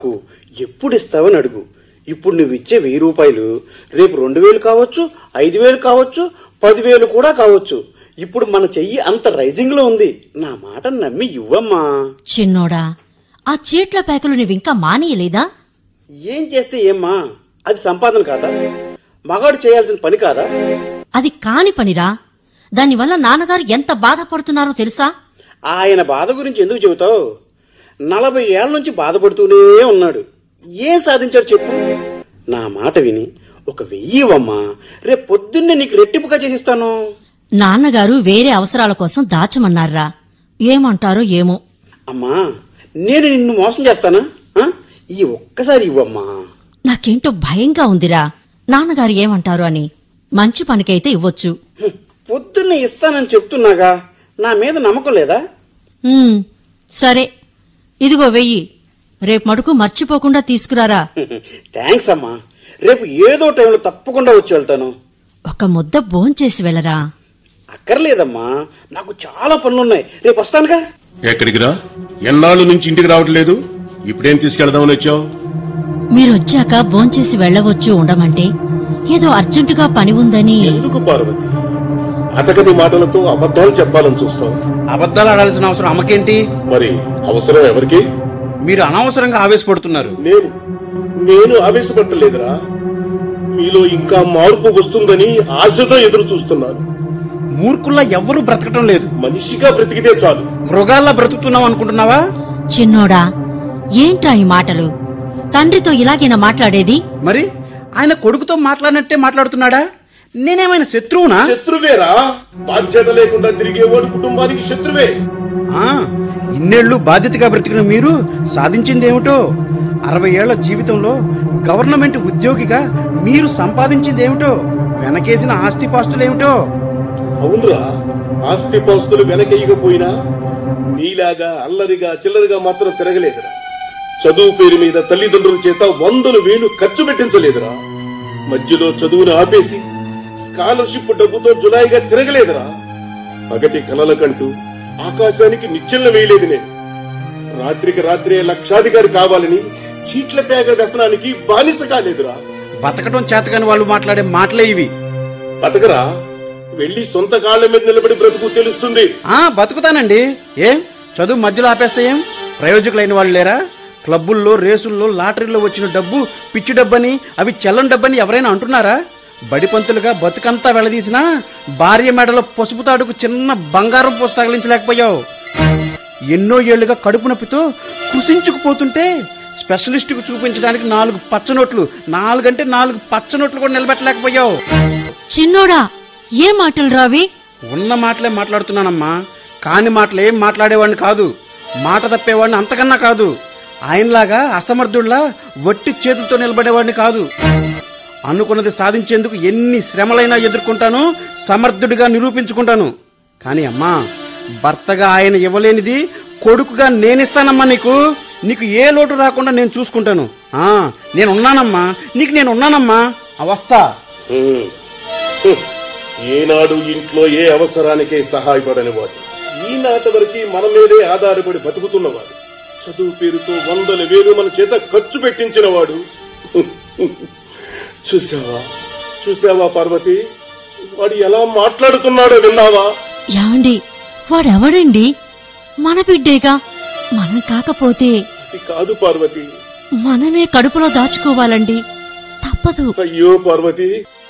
కు ఎప్పుడు ఇస్తావని అడుగు ఇప్పుడు నువ్వు ఇచ్చే వెయ్యి రూపాయలు రేపు రెండు వేలు కావచ్చు ఐదు వేలు కావచ్చు పదివేలు కూడా కావచ్చు ఇప్పుడు మన చెయ్యి అంత రైజింగ్ లో ఉంది నా మాట నమ్మి ఇవ్వమ్మా చిన్నోడా ఆ చీట్ల ప్యాకులు నువ్వింకా మానేయలేదా ఏం చేస్తే ఏమ్మా అది సంపాదన కాదా మగాడు చేయాల్సిన పని కాదా అది కాని పనిరా దానివల్ల నాన్నగారు ఎంత బాధపడుతున్నారో తెలుసా ఆయన బాధ గురించి ఎందుకు చెబుతావు నలభై ఏళ్ల నుంచి బాధపడుతూనే ఉన్నాడు ఏం సాధించాడు చెప్పు నా మాట విని ఒక వెయ్యి ఇవ్వమ్మా రేపు పొద్దున్నే నీకు రెట్టింపుగా చేసిస్తాను నాన్నగారు వేరే అవసరాల కోసం దాచమన్నారా ఏమంటారో ఏమో అమ్మా నేను నిన్ను మోసం చేస్తానా ఆ? ఈ ఒక్కసారి ఇవ్వమ్మా నాకేంటో భయంగా ఉందిరా నాన్నగారు ఏమంటారు అని మంచి పనికైతే ఇవ్వొచ్చు హ్మ్. పొద్దున్నే ఇస్తానని చెప్తున్నాగా నా మీద నమ్మకం లేదా ఉమ్, సరే ఇదిగో వెయ్యి రేపు మటుకు మర్చిపోకుండా తీసుకురారా థ్యాంక్స్ అమ్మా రేపు ఏదో టైంలో తప్పకుండా వచ్చి వెళ్తాను ఒక ముద్ద భోంచేసి వెళ్ళరా అక్కర్లేదమ్మా నాకు చాలా పనులున్నాయి రేపు వస్తానుగా ఎక్కడికి రా ఎన్నాళ్ళు నుంచి ఇంటికి రావట్లేదు ఇప్పుడేం తీసుకెళ్దామని వచ్చావు మీరొచ్చాక భోంచేసి వెళ్ళవచ్చు ఉండమంటే ఏదో అర్జెంటుగా పని ఉందని ఎందుకు పార్వతి అతకని మాటలతో అబద్ధాలు చెప్పాలని చూస్తావు అబద్ధాలు ఆడాల్సిన అవసరం అమ్మకేంటి మరి అవసరం ఎవరికి మీరు అనవసరంగా ఆవేశపడుతున్నారు నేను నేను ఆవేశపట్టలేదురా మీలో ఇంకా మార్పు వస్తుందని ఆశతో ఎదురు చూస్తున్నాను మూర్ఖుల్లా ఎవ్వరూ బ్రతకటం లేదు మనిషిగా బ్రతికితే చాలు మృగాల్లా బ్రతుకుతున్నాం అనుకుంటున్నావా చిన్నోడా ఏంట్రా ఈ మాటలు తండ్రితో ఇలాగేనా మాట్లాడేది మరి ఆయన కొడుకుతో మాట్లాడినట్టే మాట్లాడుతున్నాడా నేనేమైనా శత్రువునా శత్రువేరా బాధ్యత లేకుండా తిరిగేవాడు కుటుంబానికి శత్రువే ఆ, ఇన్నేళ్లు బాధ్యతగా బ్రతికిన మీరు సాధించిందేమిటో అరవై ఏళ్ల జీవితంలో గవర్నమెంట్ ఉద్యోగిగా మీరు సంపాదించిందేమిటో వెనకేసిన ఆస్తిపాస్తులేమిటో అవునురా ఆస్తి పాస్తులు వెనకేయకపోయినా నీలాగా అల్లరిగా చిల్లరిగా మాత్రం తిరగలేదురా చదువు పేరు మీద తల్లిదండ్రుల చేత వందలు వేలు ఖర్చు పెట్టించలేదురా మధ్యలో చదువును ఆపేసి స్కాలర్షిప్ డబ్బుతో జులాయిగా తిరగలేదురా పగటి కలలకంటూ ఆకాశానికి నిచ్చెల్ల వేయలేదు నేను రాత్రికి రాత్రే లక్షాధికారి కావాలని చీట్ల పేగ వ్యసనానికి బానిస కాలేదురా బతకటం చేతకాని వాళ్ళు మాట్లాడే మాటలే ఇవి బతకరా వెళ్లి సొంత కాళ్ల మీద నిలబడి బ్రతుకు తెలుస్తుంది ఆ బతుకుతానండి ఏం చదువు మధ్యలో ఆపేస్తే ఏం ప్రయోజకులైన వాళ్ళు లేరా క్లబ్బుల్లో రేసుల్లో లాటరీలో వచ్చిన డబ్బు పిచ్చి డబ్బని అవి చెల్లని డబ్బని ఎవరైనా అంటున్నారా బడిపంతులుగా బతుకంతా వెళ్లదీసినా భార్య మెడలో పసుపు తాడుకు చిన్న బంగారం పోసి తగిలించలేకపోయావు ఎన్నో ఏళ్లుగా కడుపు నొప్పితో కృషించుకుపోతుంటే స్పెషలిస్టుకు చూపించడానికి నాలుగు పచ్చనోట్లు నాలుగంటే నాలుగు పచ్చనోట్లు కూడా నిలబెట్టలేకపోయావు చిన్నోడా ఏ మాటలు రావి ఉన్న మాటలే మాట్లాడుతున్నానమ్మా కాని మాటలు ఏం మాట్లాడేవాడిని కాదు మాట తప్పేవాడిని అంతకన్నా కాదు ఆయనలాగా అసమర్థుల్లా వట్టి చేతులతో నిలబడేవాడిని కాదు అనుకున్నది సాధించేందుకు ఎన్ని శ్రమలైనా ఎదుర్కొంటాను సమర్థుడిగా నిరూపించుకుంటాను కానీ అమ్మా భర్తగా ఆయన ఇవ్వలేనిది కొడుకుగా నేనిస్తానమ్మా నీకు నీకు ఏ లోటు రాకుండా నేను చూసుకుంటాను ఆ నేనున్నానమ్మా నీకు నేను ఉన్నానమ్మా అవస్థ హ్మ్. హ్మ్. ఏనాడు ఇంట్లో ఏ అవసరానికే సహాయపడని వాడు ఈనాటి వరకు మన మీదే ఆధారపడి బతుకుతున్నవాడు చదువు పేరుతో వందల వేలు మన చేత ఖర్చు పెట్టించిన వాడు చూసావా చూసావా పార్వతి వాడు ఎలా మాట్లాడుతున్నాడో విన్నావా యాండి వాడెవడండి మన బిడ్డేగా మనం కాకపోతే అది కాదు పార్వతి మనమే కడుపులో దాచుకోవాలండి తప్పదు అయ్యో పార్వతి